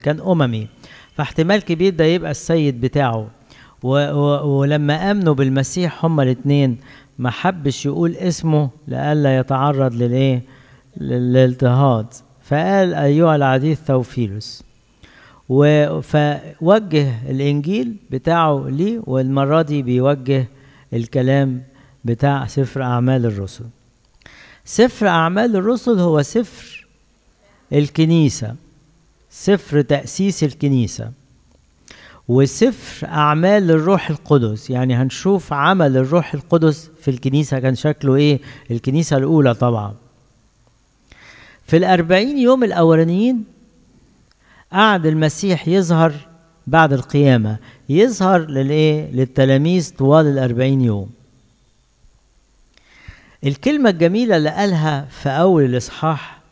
كان أممي فاحتمال كبير ده يبقى السيد بتاعه و و ولما آمنوا بالمسيح هما الاتنين ما حبش يقول اسمه لئلا يتعرض للايه للاضطهاد فقال أيها العزيز ثوفيلوس و- فوجه الإنجيل بتاعه ليه والمرة دي بيوجه الكلام بتاع سفر أعمال الرسل سفر أعمال الرسل هو سفر الكنيسة سفر تأسيس الكنيسة وسفر أعمال الروح القدس يعني هنشوف عمل الروح القدس في الكنيسة كان شكله إيه الكنيسة الأولى طبعا في الأربعين يوم الأولانيين قعد المسيح يظهر بعد القيامة يظهر للإيه للتلاميذ طوال الأربعين يوم الكلمة الجميلة اللي قالها في أول الإصحاح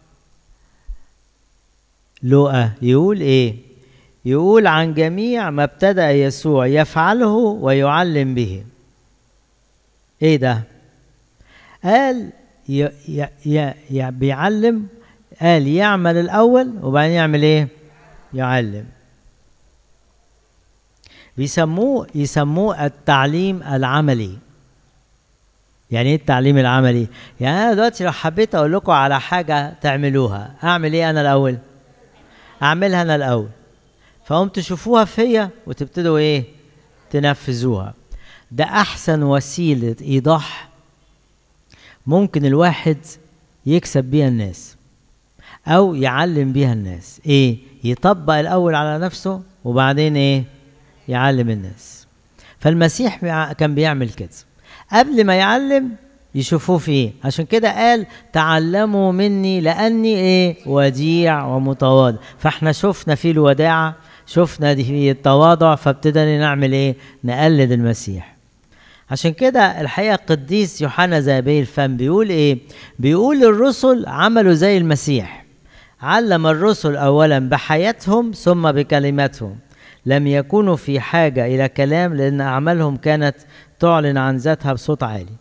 لوقا يقول إيه؟ يقول عن جميع ما ابتدأ يسوع يفعله ويعلم به. إيه ده؟ قال ي ي ي ي بيعلم قال يعمل الأول وبعدين يعمل إيه؟ يعلم. بيسموه يسموه التعليم العملي. يعني ايه التعليم العملي؟ يعني انا دلوقتي لو حبيت اقول لكم على حاجه تعملوها، اعمل ايه انا الاول؟ اعملها انا الاول. فقوم تشوفوها فيا وتبتدوا ايه؟ تنفذوها. ده احسن وسيله ايضاح ممكن الواحد يكسب بيها الناس او يعلم بيها الناس ايه يطبق الاول على نفسه وبعدين ايه يعلم الناس فالمسيح بيع- كان بيعمل كده قبل ما يعلم يشوفوه في ايه عشان كده قال تعلموا مني لاني ايه وديع ومتواضع فاحنا شفنا فيه الوداعه شفنا دي فيه التواضع فابتدينا نعمل ايه نقلد المسيح عشان كده الحقيقه القديس يوحنا زابي الفم بيقول ايه بيقول الرسل عملوا زي المسيح علم الرسل اولا بحياتهم ثم بكلماتهم لم يكونوا في حاجه الى كلام لان اعمالهم كانت تعلن عن ذاتها بصوت عالي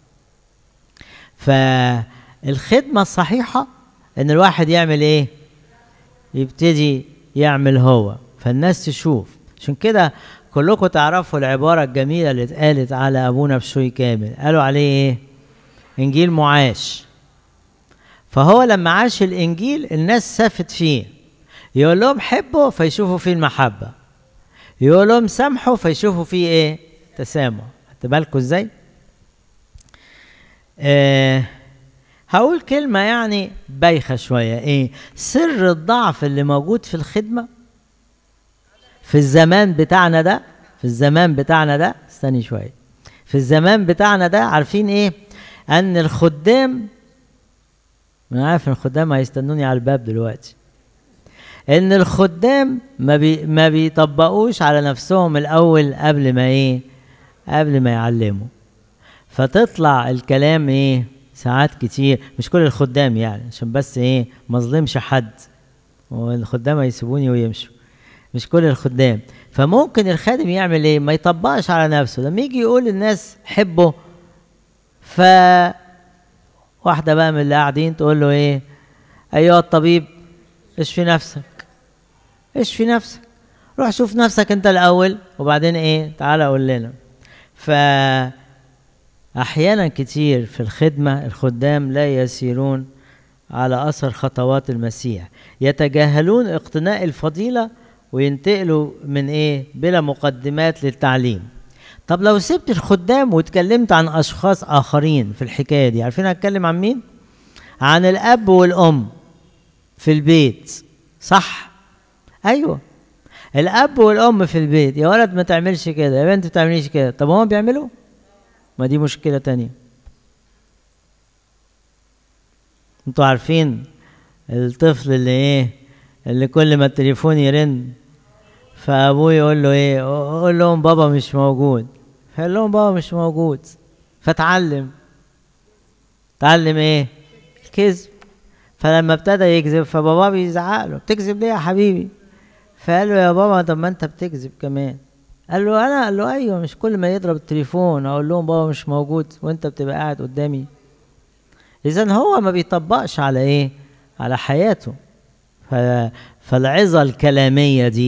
فالخدمه الصحيحه ان الواحد يعمل ايه يبتدي يعمل هو فالناس تشوف عشان كده كلكم تعرفوا العبارة الجميلة اللي اتقالت على أبونا بشوي كامل قالوا عليه إيه إنجيل معاش فهو لما عاش الإنجيل الناس سافت فيه يقول لهم حبوا فيشوفوا فيه المحبة يقول لهم سامحوا فيشوفوا فيه إيه تسامح خدت بالكوا إزاي آه هقول كلمة يعني بايخة شوية إيه سر الضعف اللي موجود في الخدمة في الزمان بتاعنا ده في الزمان بتاعنا ده استني شويه في الزمان بتاعنا ده عارفين ايه ان الخدام انا عارف ان الخدام هيستنوني على الباب دلوقتي ان الخدام ما بي ما بيطبقوش على نفسهم الاول قبل ما ايه قبل ما يعلموا فتطلع الكلام ايه ساعات كتير مش كل الخدام يعني عشان بس ايه ما اظلمش حد والخدام هيسيبوني ويمشوا مش كل الخدام فممكن الخادم يعمل ايه ما يطبقش على نفسه لما يجي يقول للناس حبه ف واحده بقى من اللي قاعدين تقول له ايه ايها الطبيب اشفي نفسك اشفي نفسك روح شوف نفسك انت الاول وبعدين ايه تعالى قول لنا ف احيانا كتير في الخدمه الخدام لا يسيرون على اثر خطوات المسيح يتجاهلون اقتناء الفضيله وينتقلوا من ايه بلا مقدمات للتعليم طب لو سبت الخدام واتكلمت عن اشخاص اخرين في الحكايه دي عارفين هتكلم عن مين عن الاب والام في البيت صح ايوه الاب والام في البيت يا ولد ما تعملش كده يا بنت ما تعمليش كده طب هما بيعملوا ما دي مشكله تانية انتوا عارفين الطفل اللي ايه اللي كل ما التليفون يرن فابوه يقول له ايه قول لهم بابا مش موجود فقال لهم بابا مش موجود فتعلم تعلم ايه الكذب فلما ابتدى يكذب فبابا بيزعق له بتكذب ليه يا حبيبي فقال له يا بابا طب ما انت بتكذب كمان قال له انا قال له ايوه مش كل ما يضرب التليفون اقول لهم بابا مش موجود وانت بتبقى قاعد قدامي اذا هو ما بيطبقش على ايه على حياته ف... فالعظة الكلامية دي